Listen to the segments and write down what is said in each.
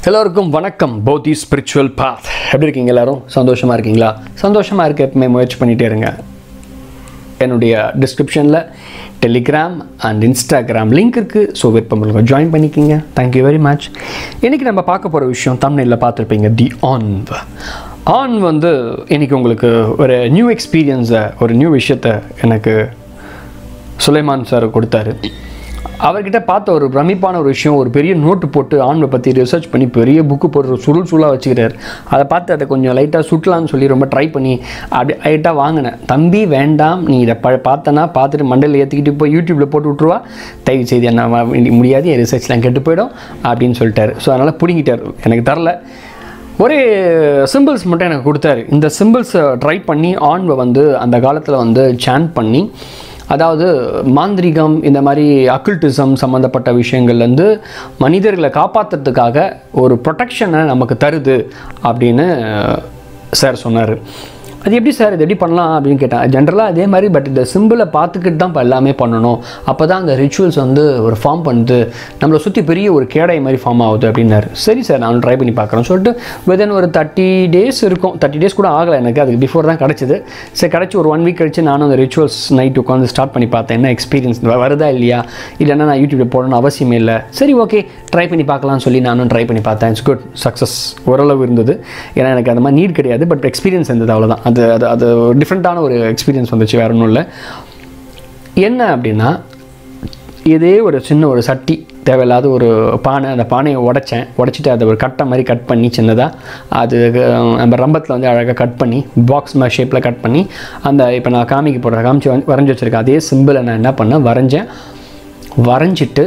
எல்லோருக்கும் வணக்கம் பௌத்தி ஸ்பிரிச்சுவல் பாத் எப்படி இருக்கீங்க எல்லாரும் சந்தோஷமாக இருக்கீங்களா சந்தோஷமாக இருக்க எப்பவுமே முயற்சி பண்ணிகிட்டே இருங்க என்னுடைய டிஸ்கிரிப்ஷனில் டெலிகிராம் அண்ட் இன்ஸ்டாகிராம் லிங்க் இருக்குது ஸோ விருப்பம் உங்களுக்கு ஜாயின் பண்ணிக்கிங்க தேங்க்யூ வெரி மச் இன்றைக்கி நம்ம பார்க்க போகிற விஷயம் தமிழில் பார்த்துருப்பீங்க தி ஆன் ஆன் வந்து இன்றைக்கி உங்களுக்கு ஒரு நியூ எக்ஸ்பீரியன்ஸை ஒரு நியூ விஷயத்தை எனக்கு சுலைமான் சார் கொடுத்தாரு அவர்கிட்ட பார்த்த ஒரு பிரமிப்பான ஒரு விஷயம் ஒரு பெரிய நோட்டு போட்டு ஆண்மை பற்றி ரிசர்ச் பண்ணி பெரிய புக்கு போட்டு சுருள் சுருளாக வச்சுக்கிறார் அதை பார்த்து அதை கொஞ்சம் லைட்டாக சுட்டலான்னு சொல்லி ரொம்ப ட்ரை பண்ணி அப்படி லைட்டாக வாங்கினேன் தம்பி வேண்டாம் நீ இதை ப பார்த்தனா பார்த்துட்டு மண்டையில் ஏற்றிக்கிட்டு போய் யூடியூப்பில் போட்டு விட்ருவா தயவு செய்து என்ன வ- முடியாது என் ரிசர்ச்லாம் கெட்டு போயிடும் அப்படின்னு சொல்லிட்டாரு ஸோ அதனால் பிடுங்கிட்டார் எனக்கு தரல ஒரு சிம்பிள்ஸ் மட்டும் எனக்கு கொடுத்தாரு இந்த சிம்பிள்ஸை ட்ரை பண்ணி ஆன்வை வந்து அந்த காலத்தில் வந்து சேன் பண்ணி அதாவது மாந்திரிகம் இந்த மாதிரி அக்குல்டிசம் சம்மந்தப்பட்ட விஷயங்கள்லேருந்து மனிதர்களை காப்பாற்றுறதுக்காக ஒரு ப்ரொடெக்ஷனை நமக்கு தருது அப்படின்னு சார் சொன்னார் அது எப்படி சார் இது எப்படி பண்ணலாம் அப்படின்னு கேட்டேன் ஜென்ரலாக அதே மாதிரி பட் இந்த சிம்பிளை பார்த்துக்கிட்டு தான் இப்போ எல்லாமே பண்ணணும் அப்போ தான் அந்த ரிச்சுவல்ஸ் வந்து ஒரு ஃபார்ம் பண்ணுது நம்மளை சுற்றி பெரிய ஒரு கேடை மாதிரி ஃபார்ம் ஆகுது அப்படின்னாரு சரி சார் நான் ட்ரை பண்ணி பார்க்குறேன் சொல்லிட்டு விதன் ஒரு தேர்ட்டி டேஸ் இருக்கும் தேர்ட்டி டேஸ் கூட ஆகலை எனக்கு அதுக்கு பிஃபோர் தான் கிடச்சிது சரி கிடச்சி ஒரு ஒன் வீக் கழிச்சு நானும் அந்த ரிச்சுவல்ஸ் நைட் உட்காந்து ஸ்டார்ட் பண்ணி பார்த்தேன் என்ன எக்ஸ்பீரியன்ஸ் வருதா இல்லையா இல்லைன்னா நான் யூடியூப்பில் போடணும்னு அவசியமே இல்லை சரி ஓகே ட்ரை பண்ணி பார்க்கலாம்னு சொல்லி நானும் ட்ரை பண்ணி பார்த்தேன் இட்ஸ் குட் சக்ஸஸ் ஓரளவு இருந்தது ஏன்னா எனக்கு அந்த மாதிரி நீட் கிடையாது பட் எக்ஸ்பீரியன்ஸ் இருந்தது அவ்வளோதான் அது அது அது டிஃப்ரெண்ட்டான ஒரு எக்ஸ்பீரியன்ஸ் வந்துச்சு வேற ஒன்றும் இல்லை என்ன அப்படின்னா இதே ஒரு சின்ன ஒரு சட்டி தேவையில்லாத ஒரு பானை அந்த பானையை உடைச்சேன் உடைச்சிட்டு அதை ஒரு கட்டை மாதிரி கட் பண்ணி சின்னதாக அது அஹ், நம்ம ரம்பத்தில் வந்து அழகாக கட் பண்ணி பாக்ஸ் மாதிரி ஷேப்பில் கட் பண்ணி அந்த இப்போ நான் காமிக்க போடுற காமிச்சு வந்து வரைஞ்சி வச்சுருக்கேன் அதே சிம்பிளை நான் என்ன பண்ணேன் வரைஞ்சேன் வரைஞ்சிட்டு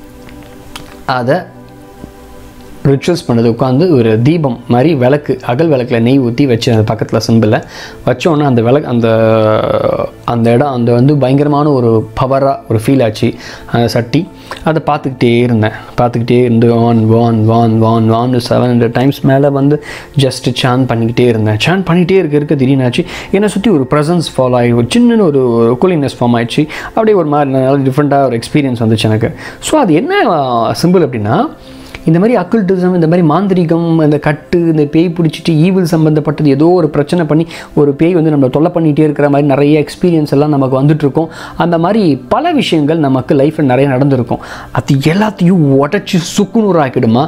அதை ரிச்சுவல்ஸ் பண்ணது உட்காந்து ஒரு தீபம் மாதிரி விளக்கு அகல் விளக்கில் நெய் ஊற்றி வச்சு அந்த பக்கத்தில் சிம்பிளில் வச்சோன்னே அந்த விளக்கு அந்த அந்த இடம் அந்த வந்து பயங்கரமான ஒரு பவராக ஒரு ஃபீல் ஆச்சு அந்த சட்டி அதை பார்த்துக்கிட்டே இருந்தேன் பார்த்துக்கிட்டே இருந்து one one one one one seven hundred times மேலே வந்து ஜஸ்ட் சான் பண்ணிக்கிட்டே இருந்தேன் சான் பண்ணிகிட்டே இருக்க இருக்க திடீர்னாச்சு என்னை சுற்றி ஒரு ப்ரெசன்ஸ் ஃபாலோ ஆகி ஒரு சின்ன ஒரு கூலிங்னஸ் ஃபார்ம் ஆயிடுச்சு அப்படியே ஒரு மாதிரி நல்ல டிஃப்ரெண்ட்டாக ஒரு எக்ஸ்பீரியன்ஸ் வந்துச்சு எனக்கு ஸோ அது என்ன சிம்பிள் அப்படின்னா இந்த மாதிரி அக்குல்டிசம் இந்த மாதிரி மாந்திரிகம் இந்த கட்டு இந்த பேய் பிடிச்சிட்டு ஈவில் சம்மந்தப்பட்டது ஏதோ ஒரு பிரச்சனை பண்ணி ஒரு பேய் வந்து நம்மளை தொல்லை பண்ணிகிட்டே இருக்கிற மாதிரி நிறைய எக்ஸ்பீரியன்ஸ் எல்லாம் நமக்கு வந்துட்டுருக்கும் அந்த மாதிரி பல விஷயங்கள் நமக்கு லைஃப்பில் நிறைய நடந்திருக்கும் அது எல்லாத்தையும் உடச்சி சுக்குநூறு ஆக்கிடுமா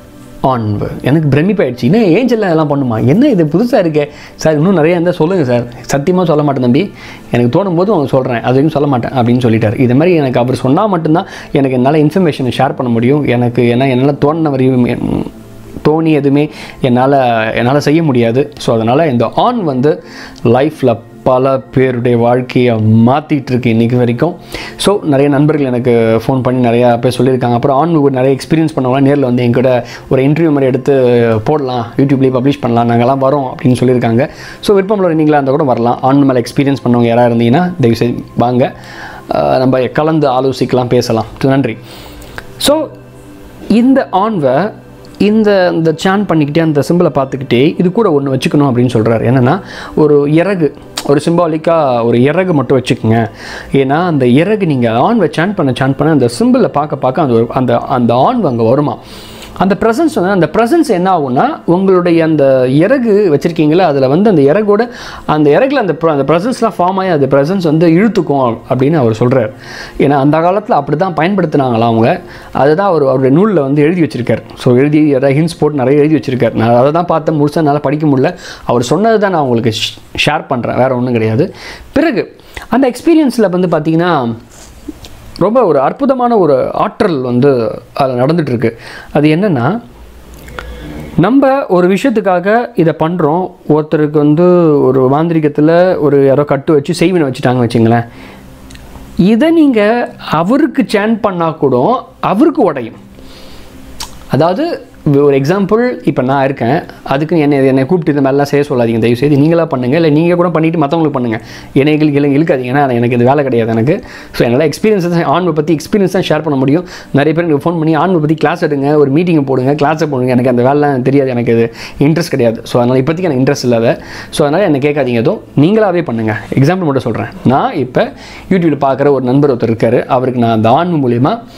ஆன் எனக்கு பிரமிப்பாயிடுச்சு இன்னும் ஏஞ்சல்லாம் இதெல்லாம் பண்ணுமா என்ன இது புதுசாக இருக்கே சார் இன்னும் நிறைய இருந்தால் சொல்லுங்கள் சார் சத்தியமாக சொல்ல மாட்டேன் தம்பி எனக்கு தோணும் போது அவங்க சொல்கிறேன் அது வரைக்கும் சொல்ல மாட்டேன் அப்படின்னு சொல்லிட்டார் இது மாதிரி எனக்கு அவர் சொன்னால் மட்டும்தான் எனக்கு என்னால் இன்ஃபர்மேஷனை ஷேர் பண்ண முடியும் எனக்கு ஏன்னா என்னால் தோணின வரையும் என்- தோணி எதுவுமே என்னால் என்னால் செய்ய முடியாது ஸோ அதனால் இந்த ஆன் வந்து லைஃப்பில் பல பேருடைய வாழ்க்கையை மாற்றிட்டு இருக்கு இன்றைக்கி வரைக்கும் ஸோ நிறைய நண்பர்கள் எனக்கு ஃபோன் பண்ணி நிறையா பேர் சொல்லியிருக்காங்க அப்புறம் ஆன் ஒரு நிறைய எக்ஸ்பீரியன்ஸ் பண்ணவங்களாம் நேரில் வந்து எங்கூட ஒரு இன்டர்வியூ மாதிரி எடுத்து போடலாம் யூடியூப்லேயே பப்ளிஷ் பண்ணலாம் நாங்கள்லாம் வரோம் அப்படின்னு சொல்லியிருக்காங்க ஸோ விருப்பம் நீங்களாக இருந்தால் கூட வரலாம் ஆன் மேலே எக்ஸ்பீரியன்ஸ் பண்ணவங்க யாராக இருந்தீங்கன்னா தயவுசெய்து வாங்க அஹ் நம்ம கலந்து ஆலோசிக்கலாம் பேசலாம் நன்றி ஸோ இந்த ஆன்வை இந்த இந்த சான் பண்ணிக்கிட்டே அந்த சிம்பிளை பார்த்துக்கிட்டே இது கூட ஒன்று வச்சுக்கணும் அப்படின்னு சொல்கிறாரு என்னென்னா ஒரு இறகு ஒரு சிம்பாலிக்காக ஒரு இறகு மட்டும் வச்சுக்கோங்க ஏன்னா அந்த இறகு நீங்கள் ஆன் சான் பண்ண சான் பண்ண அந்த சிம்பிளை பார்க்க பார்க்க அந்த ஒரு- அந்த அந்த ஆன் அங்கே வருமா அந்த ப்ரெசன்ஸ் வந்து அந்த ப்ரெசன்ஸ் என்ன ஆகும்னா உங்களுடைய அந்த இறகு வச்சுருக்கீங்களா அதில் வந்து அந்த இறகோட அந்த இறகுல அந்த pr- அந்த ப்ரெசன்ஸ்லாம் ஃபார்ம் ஆகி அந்த ப்ரெசன்ஸ் வந்து இழுத்துக்கும் அப்படின்னு அவர் சொல்கிறார் ஏன்னா அந்த காலத்தில் அப்படி தான் பயன்படுத்தினாங்களாம் அவங்க அதுதான் அவர் அவருடைய நூலில் வந்து எழுதி வச்சிருக்கார் ஸோ எழுதி ஹின்ஸ் போட்டு நிறைய எழுதி வச்சிருக்கார் நான் அதை தான் பார்த்தேன் முழுசாக என்னால் படிக்க முடியல அவர் சொன்னது தான் நான் உங்களுக்கு ஷேர் பண்ணுறேன் வேறு ஒன்றும் கிடையாது பிறகு அந்த எக்ஸ்பீரியன்ஸில் வந்து பார்த்தீங்கன்னா ரொம்ப ஒரு அற்புதமான ஒரு ஆற்றல் வந்து அதில் நடந்துகிட்ருக்கு அது என்னென்னா நம்ம ஒரு விஷயத்துக்காக இதை பண்ணுறோம் ஒருத்தருக்கு வந்து ஒரு மாந்திரிகத்தில் ஒரு யாரோ கட்டு வச்சு செய்வினை வச்சுட்டாங்க வச்சுங்களேன் இதை நீங்கள் அவருக்கு சேன் பண்ணால் கூட அவருக்கு உடையும் அதாவது ஒரு எக்ஸாம்பிள் இப்போ நான் இருக்கேன் அதுக்கு என்னை என்னை கூப்பிட்டு இந்த மாதிரிலாம் செய்ய சொல்லாதீங்க தயவு செய்து நீங்களாக பண்ணுங்கள் இல்லை நீங்கள் கூட பண்ணிவிட்டு மற்றவங்களுக்கு பண்ணுங்கள் என்னை இழுக்கு இழுங்க இழுக்காதீங்க ஏன்னா எனக்கு இது வேலை கிடையாது எனக்கு ஸோ என்னால் எக்ஸ்பீரியன்ஸ் தான் ஆன்மை பற்றி எக்ஸ்பீரியன்ஸ் தான் ஷேர் பண்ண முடியும் நிறைய பேர் எனக்கு ஃபோன் பண்ணி ஆன்மை பற்றி கிளாஸ் எடுங்க ஒரு மீட்டிங் போடுங்க கிளாஸை போடுங்க எனக்கு அந்த வேலைலாம் தெரியாது எனக்கு இது இன்ட்ரெஸ்ட் கிடையாது ஸோ அதனால் இப்போதைக்கு எனக்கு இன்ட்ரெஸ்ட் இல்லாத ஸோ அதனால் என்ன கேட்காதீங்க எதுவும் நீங்களாகவே பண்ணுங்கள் எக்ஸாம்பிள் மட்டும் சொல்கிறேன் நான் இப்போ யூடியூப்பில் பார்க்குற ஒரு நண்பர் ஒருத்தர் இருக்கார் அவருக்கு நான் அந்த ஆன்மை மூலிமா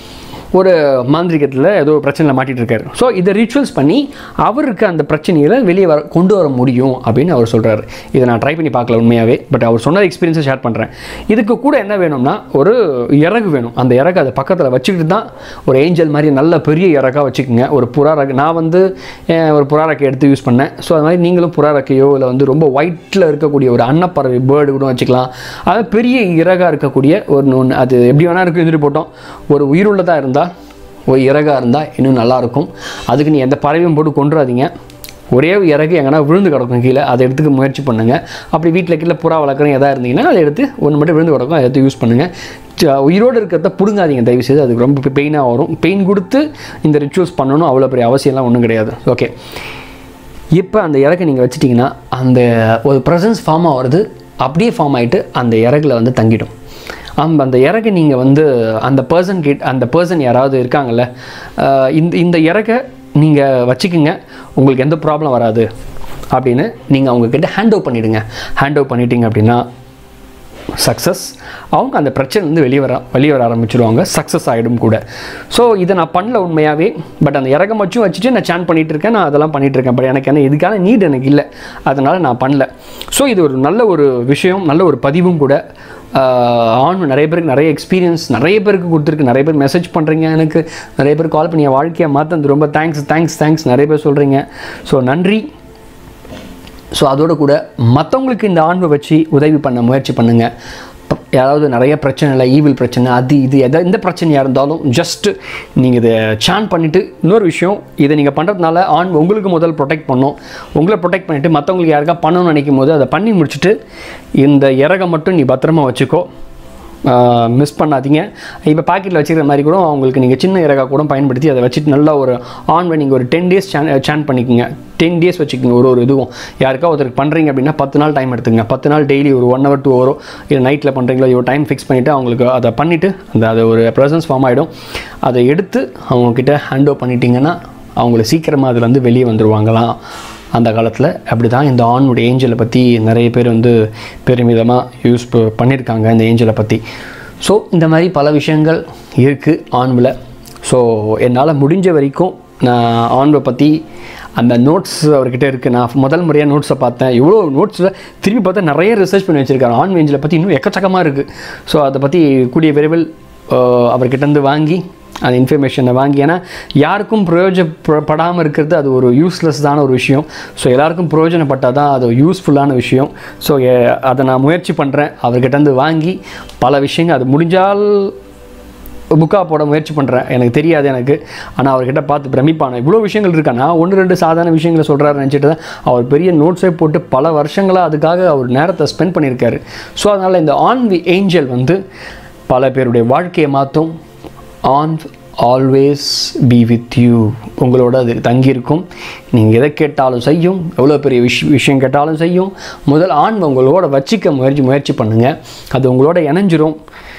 ஒரு மாந்திரிகத்தில் ஏதோ பிரச்சனையில் மாட்டிட்டு இருக்காரு ஸோ இதை ரிச்சுவல்ஸ் பண்ணி அவருக்கு அந்த பிரச்சனையில் வெளியே வர கொண்டு வர முடியும் அப்படின்னு அவர் சொல்கிறாரு இதை நான் ட்ரை பண்ணி பார்க்கல உண்மையாகவே பட் அவர் சொன்ன எக்ஸ்பீரியன்ஸை ஷேர் பண்ணுறேன் இதுக்கு கூட என்ன வேணும்னா ஒரு இறகு வேணும் அந்த இறகு அதை பக்கத்தில் வச்சுக்கிட்டு தான் ஒரு ஏஞ்சல் மாதிரி நல்ல பெரிய இறகாக வச்சுக்கோங்க ஒரு புறா ரக்கு நான் வந்து அஹ், ஒரு புறா ரக்கை எடுத்து யூஸ் பண்ணேன் ஸோ அது மாதிரி நீங்களும் புறா ரக்கையோ இல்லை வந்து ரொம்ப ஒயிட்டில் இருக்கக்கூடிய ஒரு அன்னப்பறவை பேர்டு கூட வச்சுக்கலாம் அது பெரிய இறகாக இருக்கக்கூடிய ஒரு ஒன்று அது எப்படி வேணால் இருக்கு இருந்துட்டு போட்டோம் ஒரு உயிருள்ளதாக இருந்தால் ஒரு இறகாக இருந்தால் இன்னும் நல்லாயிருக்கும் அதுக்கு நீ எந்த பறவையும் போட்டு கொண்டுறாதீங்க ஒரே ஒரு இறகு எங்கன்னா விழுந்து கிடக்கும் கீழே அதை எடுத்துக்க முயற்சி பண்ணுங்கள் அப்படி வீட்டில் கீழே புறா வளர்க்குறோம் எதாவது இருந்தீங்கன்னா அதை எடுத்து ஒன்று மட்டும் விழுந்து கிடக்கும் அதை எடுத்து யூஸ் பண்ணுங்கள் ச- உயிரோடு இருக்கிறத பிடுங்காதீங்க தயவு செய்து அதுக்கு ரொம்ப பெயினாக வரும் பெயின் கொடுத்து இந்த ரிச்சுவல்ஸ் பண்ணணும் அவ்வளோ பெரிய அவசியம்லாம் ஒன்றும் கிடையாது ஓகே இப்போ அந்த இறக்கை நீங்கள் வச்சிட்டிங்கன்னா அந்த ஒரு ப்ரெசன்ஸ் ஃபார்ம் ஆகிறது அப்படியே ஃபார்ம் ஆகிட்டு அந்த இறகுல வந்து தங்கிடும் ஆமாம் அந்த இறகு நீங்கள் வந்து அந்த பர்சன் கிட்ட அந்த பர்சன் யாராவது இருக்காங்கல்ல ஆஹ் இந்த இந்த இறகை நீங்கள் வச்சுக்கோங்க உங்களுக்கு எந்த ப்ராப்ளம் வராது அப்படின்னு நீங்கள் அவங்கக்கிட்ட ஹேண்ட் ஓவர் பண்ணிவிடுங்க ஹேண்ட் ஓவர் பண்ணிட்டீங்க அப்படின்னா சக்ஸஸ் அவங்க அந்த பிரச்சனைலேருந்து வெளியே வர வெளியே வர ஆரம்பிச்சிருவாங்க சக்ஸஸ் ஆகிடும் கூட ஸோ இதை நான் பண்ணல உண்மையாகவே பட் அந்த இறக்கம் வச்சும் வச்சுட்டு நான் சேன் பண்ணிகிட்டு இருக்கேன் நான் அதெல்லாம் பண்ணிகிட்டு இருக்கேன் பட் எனக்கு என்ன இதுக்கான நீட் எனக்கு இல்லை அதனால் நான் பண்ணல ஸோ இது ஒரு நல்ல ஒரு விஷயம் நல்ல ஒரு பதிவும் கூட ஆன் நிறைய பேருக்கு நிறைய எக்ஸ்பீரியன்ஸ் நிறைய பேருக்கு கொடுத்துருக்கு நிறைய பேர் மெசேஜ் பண்ணுறீங்க எனக்கு நிறைய பேர் கால் பண்ணி என் வாழ்க்கையை மாற்ற ரொம்ப தேங்க்ஸ் தேங்க்ஸ் தேங்க்ஸ் நிறைய பேர் சொல்கிறீங்க ஸோ நன்றி ஸோ அதோட கூட மற்றவங்களுக்கு இந்த ஆண்மை வச்சு உதவி பண்ண முயற்சி பண்ணுங்கள் ப- யாராவது நிறைய பிரச்சனை இல்லை ஈவில் பிரச்சனை அது இது எதை எந்த பிரச்சனையாக இருந்தாலும் ஜஸ்ட் நீங்கள் இதை சான் பண்ணிவிட்டு இன்னொரு விஷயம் இதை நீங்கள் பண்ணுறதுனால ஆண் உங்களுக்கு முதல் ப்ரொடெக்ட் பண்ணும் உங்களை ப்ரொடெக்ட் பண்ணிவிட்டு மற்றவங்களுக்கு யாருக்கா பண்ணணும்னு நினைக்கும் போது அதை பண்ணி முடிச்சுட்டு இந்த இறகை மட்டும் நீ பத்திரமா வச்சுக்கோ மிஸ் பண்ணாதீங்க இப்போ பாக்கெட்டில் வச்சுக்கிற மாதிரி கூட அவங்களுக்கு நீங்கள் சின்ன இறகா கூட பயன்படுத்தி அதை வச்சுட்டு நல்லா ஒரு ஆன் நீங்கள் ஒரு டென் டேஸ் சேன் சேன் பண்ணிக்கோங்க டென் டேஸ் வச்சுக்கோங்க ஒரு ஒரு இதுவும் யாருக்கா ஒருத்தருக்கு பண்ணுறீங்க அப்படின்னா பத்து நாள் டைம் எடுத்துங்க பத்து நாள் டெய்லி ஒரு ஒன் ஹவர் டூ ஹவரோ இல்லை நைட்டில் பண்ணுறீங்களோ ஒரு டைம் ஃபிக்ஸ் பண்ணிவிட்டு அவங்களுக்கு அதை பண்ணிவிட்டு அந்த அது ஒரு ப்ரெசன்ஸ் ஃபார்ம் ஆகிடும் அதை எடுத்து அவங்கக்கிட்ட ஹேண்ட் ஓவர் பண்ணிட்டீங்கன்னா அவங்கள சீக்கிரமாக அதுலேருந்து வெளியே வந்துடுவாங்களாம் அந்த காலத்தில் அப்படி தான் இந்த ஆணுடைய ஏஞ்சலை பற்றி நிறைய பேர் வந்து பெருமிதமாக யூஸ் ப- பண்ணியிருக்காங்க இந்த ஏஞ்சலை பற்றி ஸோ இந்த மாதிரி பல விஷயங்கள் இருக்குது ஆண்வில் ஸோ என்னால் முடிஞ்ச வரைக்கும் நான் ஆண்வை பற்றி அந்த நோட்ஸ் அவர்கிட்ட இருக்குது நான் முதல் முறையாக நோட்ஸை பார்த்தேன் இவ்வளோ நோட்ஸில் திரும்பி பார்த்தா நிறைய ரிசர்ச் பண்ணி வச்சுருக்காரு ஆண் ஏஞ்சலை பற்றி இன்னும் எக்கச்சக்கமாக இருக்குது ஸோ அதை பற்றி கூடிய விரைவில் ஆஹ், அவர்கிட்டேருந்து வாங்கி அந்த இன்ஃபர்மேஷனை வாங்கி ஏன்னா யாருக்கும் பிரயோஜனப்படாமல் இருக்கிறது அது ஒரு யூஸ்லெஸ் தான ஒரு விஷயம் ஸோ எல்லாருக்கும் பிரயோஜனப்பட்டால் தான் அது யூஸ்ஃபுல்லான விஷயம் ஸோ அதை நான் முயற்சி பண்ணுறேன் அவர்கிட்டருந்து வாங்கி பல விஷயங்கள் அது முடிஞ்சால் புக்காக போட முயற்சி பண்ணுறேன் எனக்கு தெரியாது எனக்கு ஆனால் அவர்கிட்ட பார்த்து பிரமிப்பான இவ்வளோ விஷயங்கள் இருக்கா நான் ஒன்று ரெண்டு சாதாரண விஷயங்களை சொல்கிறாரு நினச்சிட்டு தான் அவர் பெரிய நோட்ஸே போட்டு பல வருஷங்களாக அதுக்காக அவர் நேரத்தை ஸ்பெண்ட் பண்ணியிருக்காரு ஸோ அதனால் இந்த ஆன் வி ஏஞ்சல் வந்து பல பேருடைய வாழ்க்கையை மாற்றும் on always be with you உங்களோட அது தங்கியிருக்கும் நீங்கள் எதை கேட்டாலும் செய்யும் எவ்வளோ பெரிய விஷ் விஷயம் கேட்டாலும் செய்யும் முதல் ஆண் உங்களோட வச்சிக்க முயற்சி முயற்சி பண்ணுங்கள் அது உங்களோட இணைஞ்சிரும்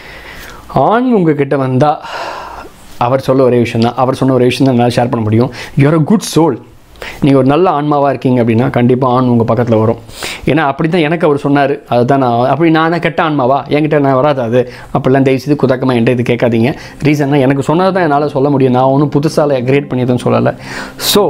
ஆண் உங்ககிட்ட வந்தால் அவர் சொல்ல ஒரே விஷயம் தான் அவர் சொன்ன ஒரே விஷயம் தான் என்னால் ஷேர் பண்ண முடியும் யூஆர் அ குட் சோல் நீங்கள் ஒரு நல்ல ஆன்மாவாக இருக்கீங்க அப்படின்னா கண்டிப்பாக ஆண் உங்கள் பக்கத்தில் வரும் ஏன்னா அப்படி தான் எனக்கு அவர் சொன்னார் அதுதான் நான் அப்படி நான் என்ன கெட்ட ஆன்மாவா என்கிட்ட நான் வராது அது அப்படிலாம் தயவு செய்து குதக்கமாக என்கிட்ட இது கேட்காதீங்க ரீசன்னா எனக்கு சொன்னது தான் என்னால் சொல்ல முடியும் நான் ஒன்றும் புதுசாக கிரியேட் பண்ணி எதுவும் சொல்லலை ஸோ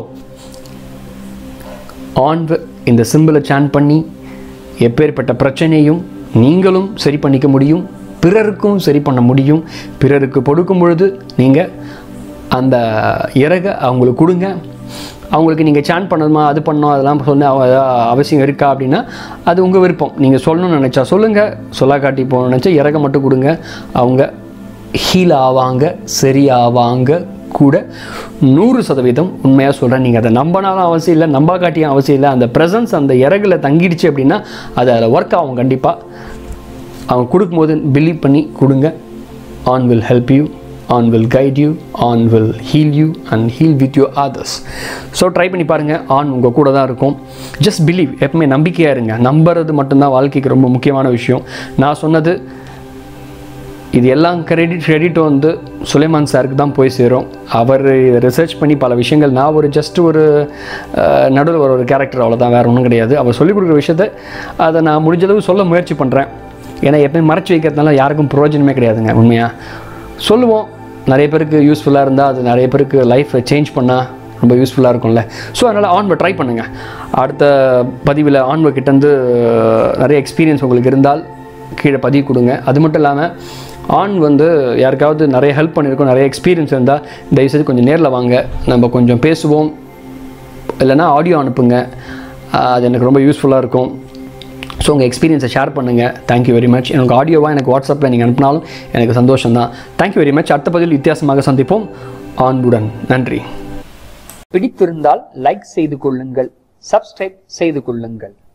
ஆன் இந்த சிம்பிளை சான் பண்ணி எப்பேற்பட்ட பிரச்சனையும் நீங்களும் சரி பண்ணிக்க முடியும் பிறருக்கும் சரி பண்ண முடியும் பிறருக்கு கொடுக்கும் பொழுது நீங்கள் அந்த இறகை அவங்களுக்கு கொடுங்க அவங்களுக்கு நீங்கள் சான் பண்ணணுமா அது பண்ணணும் அதெல்லாம் சொன்ன அவ- அவசியம் இருக்கா அப்படின்னா அது உங்கள் விருப்பம் நீங்கள் சொல்லணும்னு நினச்சா சொல்லுங்கள் சொல்லாக்காட்டி போகணும்னு நினச்சா இறக மட்டும் கொடுங்க அவங்க ஹீல் ஆவாங்க சரியாவாங்க கூட நூறு சதவீதம் உண்மையாக சொல்கிறேன் நீங்கள் அதை நம்பினாலும் அவசியம் இல்லை நம்ப காட்டியும் அவசியம் இல்லை அந்த ப்ரெசன்ஸ் அந்த இறகுல தங்கிடுச்சு அப்படின்னா அது அதில் ஒர்க் ஆகும் கண்டிப்பாக அவங்க கொடுக்கும்போது பிலீவ் பண்ணி கொடுங்க on will help you on will guide you on will heal you and heal with you others so try பண்ணி பாருங்கள் ஆன் உங்கள் கூட தான் இருக்கும் ஜஸ்ட் பிலீவ் எப்பவுமே நம்பிக்கையாக இருங்க நம்புறது மட்டும்தான் வாழ்க்கைக்கு ரொம்ப முக்கியமான விஷயம் நான் சொன்னது இது எல்லாம் கிரெடிட் கிரெடிட் வந்து சுலைமான் சாருக்கு தான் போய் சேரும் அவர் இதை ரிசர்ச் பண்ணி பல விஷயங்கள் நான் ஒரு ஜஸ்ட் ஒரு நடுவில் ஒரு ஒரு கேரக்டர் அவ்வளோதான் வேறு ஒன்றும் கிடையாது அவர் சொல்லிக் கொடுக்குற விஷயத்த அதை நான் முடிஞ்சளவு சொல்ல முயற்சி பண்ணுறேன் ஏன்னா எப்பயும் மறைச்சி வைக்கிறதுனால யாருக்கும் பிரயோஜனமே கிடையாதுங்க உண்மையாக சொல்லுவோம் நிறைய பேருக்கு யூஸ்ஃபுல்லாக இருந்தால் அது நிறைய பேருக்கு லைஃப்பை சேஞ்ச் பண்ணால் ரொம்ப யூஸ்ஃபுல்லாக இருக்கும்ல ஸோ அதனால் ஆன்வை ட்ரை பண்ணுங்கள் அடுத்த பதிவில் ஆன்வை கிட்டேருந்து நிறைய எக்ஸ்பீரியன்ஸ் உங்களுக்கு இருந்தால் கீழே பதிவு கொடுங்க அது மட்டும் இல்லாமல் ஆன் வந்து யாருக்காவது நிறைய ஹெல்ப் பண்ணியிருக்கோம் நிறைய எக்ஸ்பீரியன்ஸ் இருந்தால் தயவுசெய்து கொஞ்சம் நேரில் வாங்க நம்ம கொஞ்சம் பேசுவோம் இல்லைன்னா ஆடியோ அனுப்புங்க ஆஹ் அது எனக்கு ரொம்ப யூஸ்ஃபுல்லாக இருக்கும் ஸோ உங்கள் எக்ஸ்பீரியன்ஸை ஷேர் பண்ணுங்கள் தேங்க்யூ வெரி மச் எனக்கு ஆடியோவாக எனக்கு வாட்ஸ்அப்பில் நீங்கள் அனுப்பினாலும் எனக்கு சந்தோஷம் தான் தேங்க்யூ வெரி மச் அடுத்த பதில் வித்தியாசமாக சந்திப்போம் ஆன்புடன் நன்றி பிடித்திருந்தால் லைக் செய்து கொள்ளுங்கள் சப்ஸ்கிரைப் செய்து கொள்ளுங்கள்